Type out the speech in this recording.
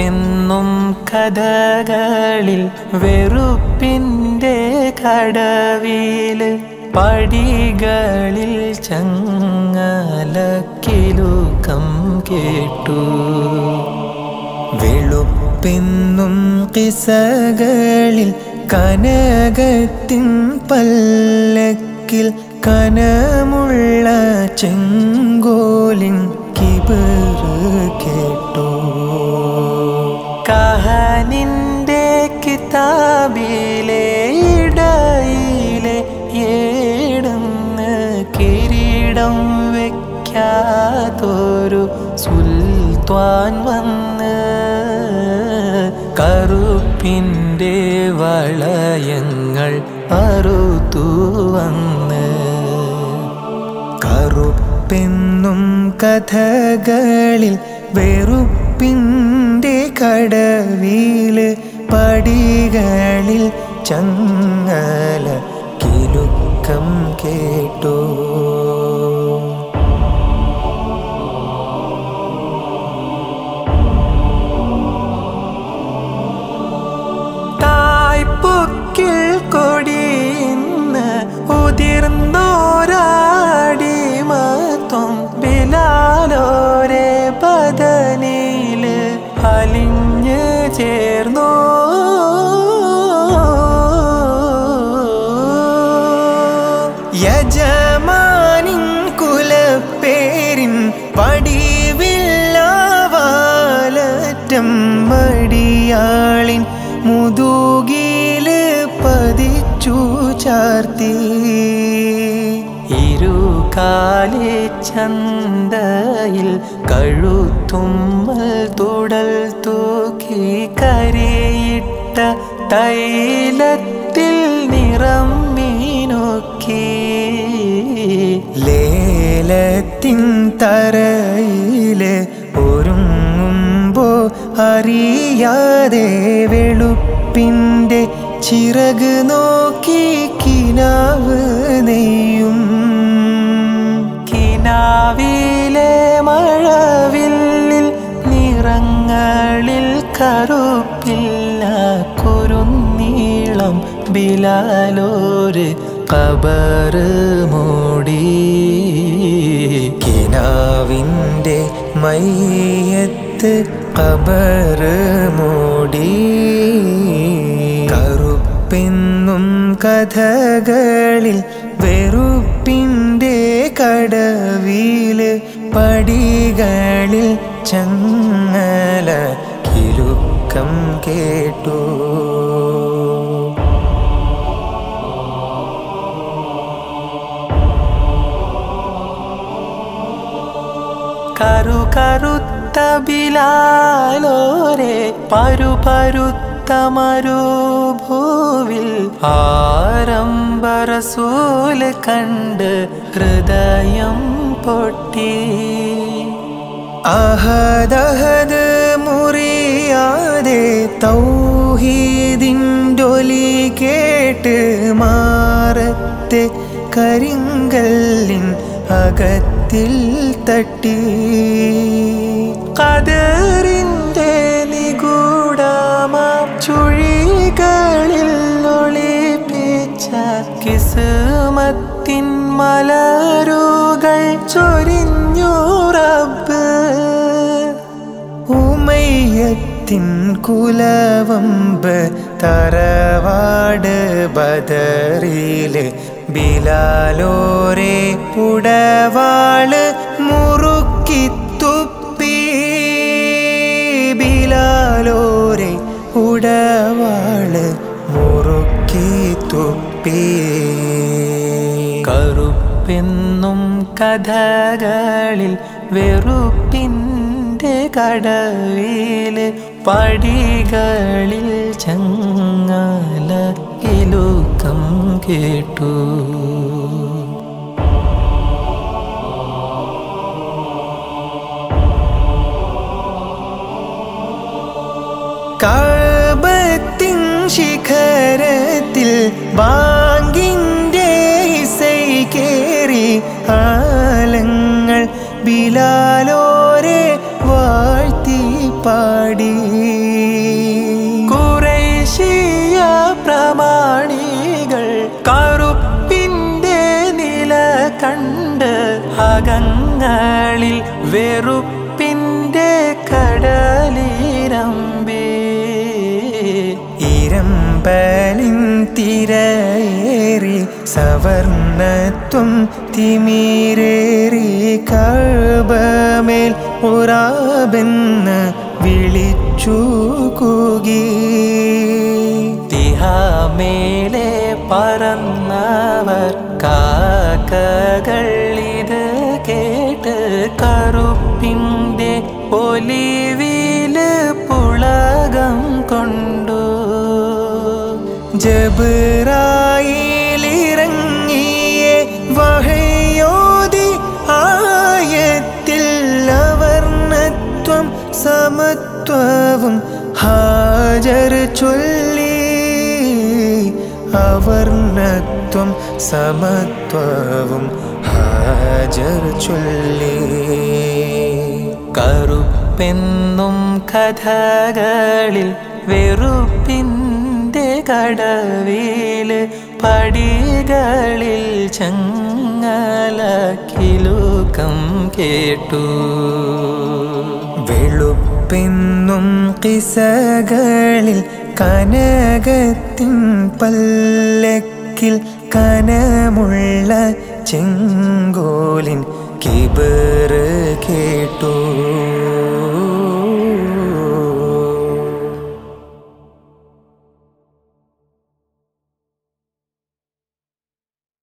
വെറുപ്പെന്നും കഥകളിൽ വെറുപ്പിൻ്റെ കടവില് പടികളിൽ ചങ്ങലക്കിലുക്കം കേട്ടു വെളുപ്പെന്നും കിസകളിൽ കനകത്തിൻ പല്ലക്കിൽ കനമുള്ള ചെങ്കോലിൻ കിബറ് കേട്ടു കഹനിൻ്റെ കിതാബിലെ ഇടയിലെ ഏടുന്ന് കിരീടം വെക്കാത്തൊരു സുൽത്താൻ വന്ന് കറുപ്പിൻ്റെ വളയങ്ങൾ അറുത്തു വന്ന് കറുപ്പെന്നും കഥകളിൽ വെറുപ്പിൻ്റെ കടവില് പടികളിൽ ചങ്ങല കിലുക്കം കേട്ടു തായ്പൊക്കിൽ കൊടിയിന്ന് ഉതിർന്നോരാടിമത്വം ബിലാലോരെ ബദനില് അലിഞ്ഞ് ചേർന്നു യജമാനിൻ കുലപ്പേരിൻ പടിവില്ലാവാലറ്റം മടിയാളിൻ മുതുകില് പതിച്ചു ചാർത്തി ഇരുകാലി ചന്തയിൽ കഴുത്തുമ്മൽ തുടൽ തൂക്കി കരിയിട്ട തൈലത്തിൽ നിറം മീനൊക്കി ലേലത്തിൻ തറയില് ഒരുങ്ങുമ്പോ അറിയാതെ വെളുപ്പിൻ്റെ ചിറക് നോക്കി കിനാവ് നെയ്യും കിനാവിലെ മഴവില്ലിൽ നിറങ്ങളിൽ കറുപ്പില്ല കുറുനീളം ബിലാലോര് കബറ് മൂടി കിനാവിൻ്റെ മയ്യത്ത് കബറ് മൂടി കറുപ്പെന്നും കഥകളിൽ വെറുപ്പിൻ്റെ കടവില് പടികളിൽ ചങ്ങല കിലുക്കം കേട്ടു കരു കറുത്ത ബിലാലോരെ പരു പരുത്ത മരുഭൂവിൽ ആരംഭരസൂല് കണ്ട് ഹൃദയം പൊട്ടി അഹദഹദ് മുറിയാതെ തൗഹീദിൻ്റൊലി കേട്ട് മാറത്തെ കരിങ്കല്ലിൻ അകത്തിൽ തട്ടി കതറിൻ്റെ നിഗൂഢമാ ചുഴികളിൽ ഒളിപ്പിച്ച കിസ്മത്തിൻ മലരുകൾ ചൊരിഞ്ഞു റബ്ബ് ഉമയ്യത്തിൻ കുലവമ്പ് തറവാട് ബദറില് ബിലാലോരെ പുടവാള് മുറുക്കി തുപ്പി ബിലാലോരെ ഉടവാള് മുറുക്കി തുപ്പി കറുപ്പെന്നും കഥകളിൽ വെറുപ്പിൻ്റെ കടവില് പടികളിൽ ചങ്ങല ഇലുക്കം കേട്ടു കാബത്തിൻ ശിഖരത്തിൽ ബാങ്കിൻ്റെ ഇസൈ കേറി ആലങ്ങൾ ബിലാലോരെ വാഴ്ത്തി പാടി കുറേശിയ പ്രമാണികൾ കറുപ്പിൻ്റെ നില കണ്ട് അകങ്ങളിൽ വെറുപ്പിൻ്റെ കടലിരമ്പേ ഇരമ്പലിൻ തിരയേറി സവർണത്വം തിമീരേറി കഴബമേൽ ഉറാബെന്ന് വിളിച്ചു കൂകി തിഹാമേലെ പറന്നവർ കാക്കകൾ ഇത് കേട്ട് കറുപ്പിൻ്റെ ഒലിവില് പുളകം കൊണ്ടു ജബറായിലിറങ്ങിയേ വഹയോതി ആയത്തിൽ അവർണത്വം സമത്വവും ഹാജർ ചൊല്ലി അവർണത്വം സമത്വവും ഹാജർ ചൊല്ലി കറുപ്പെന്നും കഥകളിൽ വെറുപ്പിൻ്റെ കടവില് പടികളിൽ ചങ്ങലക്കിലുക്കം കേട്ടു വെളുപ്പെന്നും കിസകളിൽ കനകത്തിൻ പല്ലക്കിൽ കനമുള്ള ചെങ്കോലിൻ കിബറ് കേട്ടു